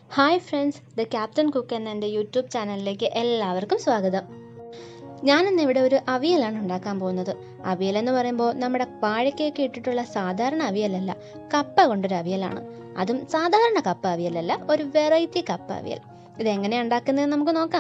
hi friends the captain cook എന്ന എൻ്റെ YouTube ചാനലിലേക്ക് എല്ലാവർക്കും സ്വാഗതം ഞാനിന്ന് ഇവിടെ ഒരു അവിയലാണ് ഉണ്ടാക്കാൻ പോകുന്നത് അവിയൽ എന്ന് പറയുമ്പോൾ നമ്മുടെ വാഴയ്ക്കൊക്കെ ഇട്ടിട്ടുള്ള സാധാരണ അവിയലല്ല കപ്പ കൊണ്ടൊരു അവിയലാണ് അതും സാധാരണ കപ്പ അവിയലല്ല ഒരു വെറൈറ്റി കപ്പ അവിയൽ ഇതെങ്ങനെയാണ് ഉണ്ടാക്കുന്നതെന്ന് നമുക്ക് നോക്കാം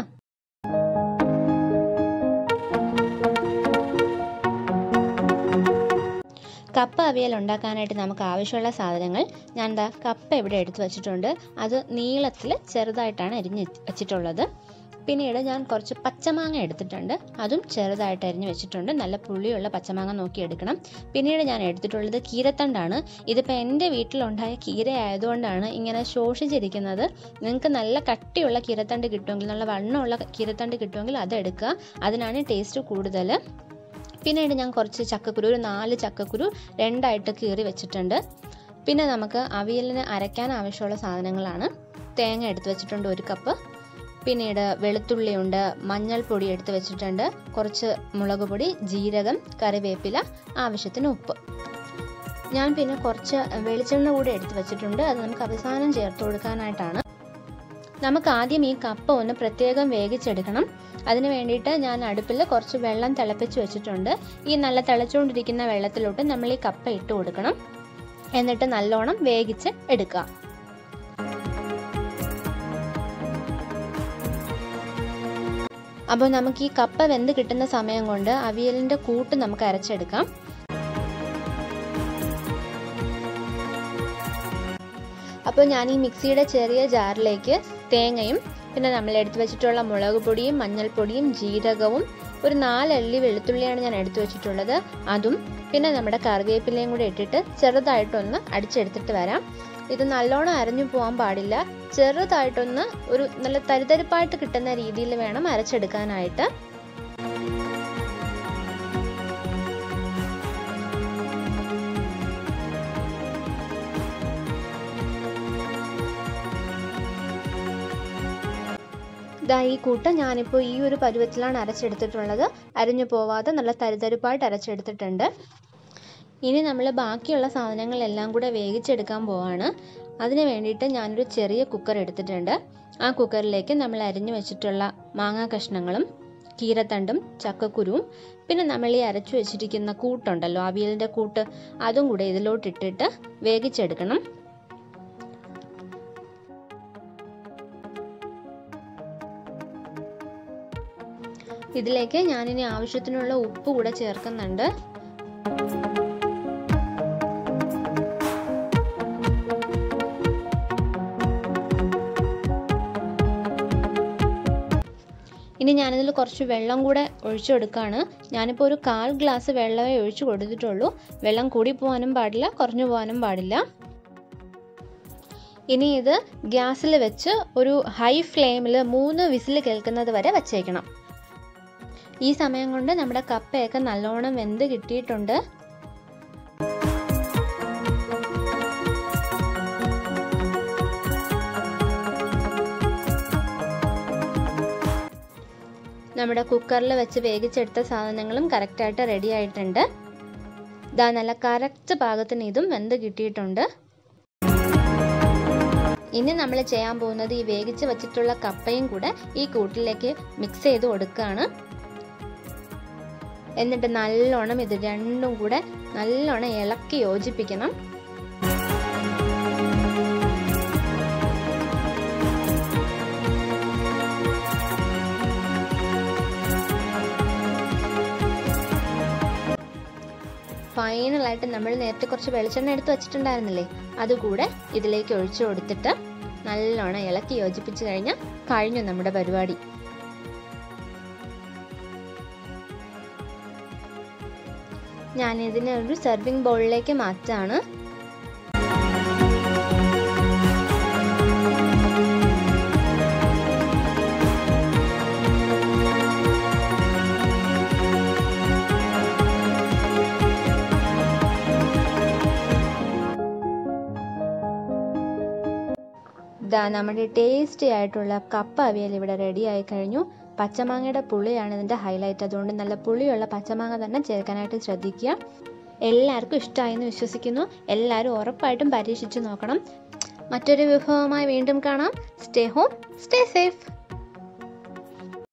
കപ്പ അവിയൽ ഉണ്ടാക്കാനായിട്ട് നമുക്ക് ആവശ്യമുള്ള സാധനങ്ങൾ ഞാൻ എന്താ കപ്പ ഇവിടെ എടുത്തു വെച്ചിട്ടുണ്ട് അത് നീളത്തിൽ ചെറുതായിട്ടാണ് അരിഞ്ഞ് വെച്ചിട്ടുള്ളത് പിന്നീട് ഞാൻ കുറച്ച് പച്ചമാങ്ങ എടുത്തിട്ടുണ്ട് അതും ചെറുതായിട്ട് അരിഞ്ഞ് വെച്ചിട്ടുണ്ട് നല്ല പുളിയുള്ള പച്ചമാങ്ങ നോക്കി എടുക്കണം പിന്നീട് ഞാൻ എടുത്തിട്ടുള്ളത് കീരത്തണ്ടാണ് ഇതിപ്പോൾ എൻ്റെ വീട്ടിലുണ്ടായ കീര ആയതുകൊണ്ടാണ് ഇങ്ങനെ ശോഷിച്ചിരിക്കുന്നത് നിങ്ങൾക്ക് നല്ല കട്ടിയുള്ള കീരത്തണ്ട് കിട്ടുമെങ്കിൽ നല്ല വണ്ണമുള്ള കീരത്തണ്ട് കിട്ടുമെങ്കിൽ അത് എടുക്കുക അതിനാണ് ടേസ്റ്റ് കൂടുതൽ പിന്നീട് ഞാൻ കുറച്ച് ചക്കക്കുരു ഒരു നാല് ചക്കക്കുരു രണ്ടായിട്ട് കീറി വെച്ചിട്ടുണ്ട് പിന്നെ നമുക്ക് അവിയലിന് അരയ്ക്കാൻ ആവശ്യമുള്ള സാധനങ്ങളാണ് തേങ്ങ എടുത്ത് വെച്ചിട്ടുണ്ട് ഒരു കപ്പ് പിന്നീട് വെളുത്തുള്ളിയുണ്ട് മഞ്ഞൾപ്പൊടി എടുത്ത് വെച്ചിട്ടുണ്ട് കുറച്ച് മുളക് പൊടി ജീരകം കറിവേപ്പില ആവശ്യത്തിന് ഉപ്പ് ഞാൻ പിന്നെ കുറച്ച് വെളിച്ചെണ്ണ കൂടി എടുത്ത് വെച്ചിട്ടുണ്ട് അത് നമുക്ക് അവസാനം ചേർത്ത് കൊടുക്കാനായിട്ടാണ് നമുക്ക് ആദ്യം ഈ കപ്പ ഒന്ന് പ്രത്യേകം വേവിച്ചെടുക്കണം അതിന് വേണ്ടിയിട്ട് ഞാൻ അടുപ്പിൽ കുറച്ച് വെള്ളം തിളപ്പിച്ച് വെച്ചിട്ടുണ്ട് ഈ നല്ല തിളച്ചുകൊണ്ടിരിക്കുന്ന വെള്ളത്തിലോട്ട് നമ്മൾ ഈ കപ്പ ഇട്ട് കൊടുക്കണം എന്നിട്ട് നല്ലോണം വേവിച്ച് എടുക്കുക അപ്പോൾ നമുക്ക് ഈ കപ്പ വെന്ത് കിട്ടുന്ന സമയം കൊണ്ട് അവിയലിൻ്റെ കൂട്ട് നമുക്ക് അരച്ചെടുക്കാം അപ്പോൾ ഞാൻ ഈ മിക്സിയുടെ ചെറിയ ജാറിലേക്ക് തേങ്ങയും പിന്നെ നമ്മൾ എടുത്തു വെച്ചിട്ടുള്ള മുളക് പൊടിയും മഞ്ഞൾപ്പൊടിയും ജീരകവും ഒരു നാലല്ലി വെളുത്തുള്ളിയാണ് ഞാൻ എടുത്തു വെച്ചിട്ടുള്ളത് അതും പിന്നെ നമ്മുടെ കറിവേപ്പിലയും കൂടി ഇട്ടിട്ട് ചെറുതായിട്ടൊന്ന് അടിച്ചെടുത്തിട്ട് വരാം ഇത് നല്ലോണം അരഞ്ഞു പോകാൻ പാടില്ല ചെറുതായിട്ടൊന്ന് ഒരു നല്ല തരിതരിപ്പായിട്ട് കിട്ടുന്ന രീതിയിൽ വേണം അരച്ചെടുക്കാനായിട്ട് ഇതാ ഈ കൂട്ട് ഞാനിപ്പോൾ ഈ ഒരു പരുവത്തിലാണ് അരച്ചെടുത്തിട്ടുള്ളത് അരിഞ്ഞു പോവാതെ നല്ല തരിതരിപ്പായിട്ട് അരച്ചെടുത്തിട്ടുണ്ട് ഇനി നമ്മൾ ബാക്കിയുള്ള സാധനങ്ങളെല്ലാം കൂടെ വേവിച്ചെടുക്കാൻ പോവാണ് അതിന് വേണ്ടിയിട്ട് ഞാനൊരു ചെറിയ കുക്കർ എടുത്തിട്ടുണ്ട് ആ കുക്കറിലേക്ക് നമ്മൾ അരിഞ്ഞു വെച്ചിട്ടുള്ള മാങ്ങാ കഷ്ണങ്ങളും കീരത്തണ്ടും ചക്കക്കുരുവും പിന്നെ നമ്മൾ ഈ അരച്ചു വെച്ചിരിക്കുന്ന കൂട്ടുണ്ടല്ലോ അവിയലിൻ്റെ കൂട്ട് അതും കൂടെ ഇതിലോട്ടിട്ടിട്ട് വേവിച്ചെടുക്കണം ഇതിലേക്ക് ഞാനിനി ആവശ്യത്തിനുള്ള ഉപ്പ് കൂടെ ചേർക്കുന്നുണ്ട് ഇനി ഞാനിതിൽ കുറച്ച് വെള്ളം കൂടെ ഒഴിച്ചു കൊടുക്കുകയാണ് ഞാനിപ്പോൾ ഒരു കാൽ ഗ്ലാസ് വെള്ളമേ ഒഴിച്ചു കൊടുത്തിട്ടുള്ളൂ വെള്ളം കൂടി പോകാനും പാടില്ല കുറഞ്ഞു പോകാനും പാടില്ല ഇനി ഇത് ഗ്യാസിൽ വെച്ച് ഒരു ഹൈ ഫ്ലെയിമിൽ മൂന്ന് വിസിൽ കേൾക്കുന്നത് വരെ വച്ചേക്കണം ഈ സമയം കൊണ്ട് നമ്മുടെ കപ്പയൊക്കെ നല്ലോണം വെന്ത് കിട്ടിയിട്ടുണ്ട് നമ്മുടെ കുക്കറിൽ വെച്ച് വേവിച്ചെടുത്ത സാധനങ്ങളും കറക്റ്റായിട്ട് റെഡി ആയിട്ടുണ്ട് ഇതാ നല്ല കറക്റ്റ് പാകത്തിന് ഇതും വെന്ത് കിട്ടിയിട്ടുണ്ട് ഇനി നമ്മൾ ചെയ്യാൻ പോകുന്നത് ഈ വേവിച്ച് വെച്ചിട്ടുള്ള കപ്പയും കൂടെ ഈ കൂട്ടിലേക്ക് മിക്സ് ചെയ്ത് കൊടുക്കുകയാണ് എന്നിട്ട് നല്ലോണം ഇത് രണ്ടും കൂടെ നല്ലോണം ഇളക്കി യോജിപ്പിക്കണം ഫൈനലായിട്ട് നമ്മൾ നേരത്തെ കുറച്ച് വെളിച്ചെണ്ണ എടുത്ത് വെച്ചിട്ടുണ്ടായിരുന്നില്ലേ അതുകൂടെ ഇതിലേക്ക് ഒഴിച്ചു കൊടുത്തിട്ട് നല്ലോണം ഇളക്കി യോജിപ്പിച്ച് കഴിഞ്ഞാൽ കഴിഞ്ഞു നമ്മുടെ പരിപാടി ഞാൻ ഇതിനെ ഒരു സെർവിങ് ബൗളിലേക്ക് മാറ്റാണ് ഇതാ നമ്മുടെ ടേസ്റ്റി ആയിട്ടുള്ള കപ്പ അവിയൽ ഇവിടെ റെഡി ആയി കഴിഞ്ഞു പച്ചമാങ്ങയുടെ പുളിയാണ് ഇതിൻ്റെ ഹൈലൈറ്റ് അതുകൊണ്ട് നല്ല പുളിയുള്ള പച്ചമാങ്ങ തന്നെ ചേർക്കാനായിട്ട് ശ്രദ്ധിക്കുക എല്ലാവർക്കും ഇഷ്ടമായി എന്ന് വിശ്വസിക്കുന്നു എല്ലാവരും ഉറപ്പായിട്ടും പരീക്ഷിച്ച് നോക്കണം മറ്റൊരു വിഭവമായി വീണ്ടും കാണാം സ്റ്റേ ഹോം സ്റ്റേ സേഫ്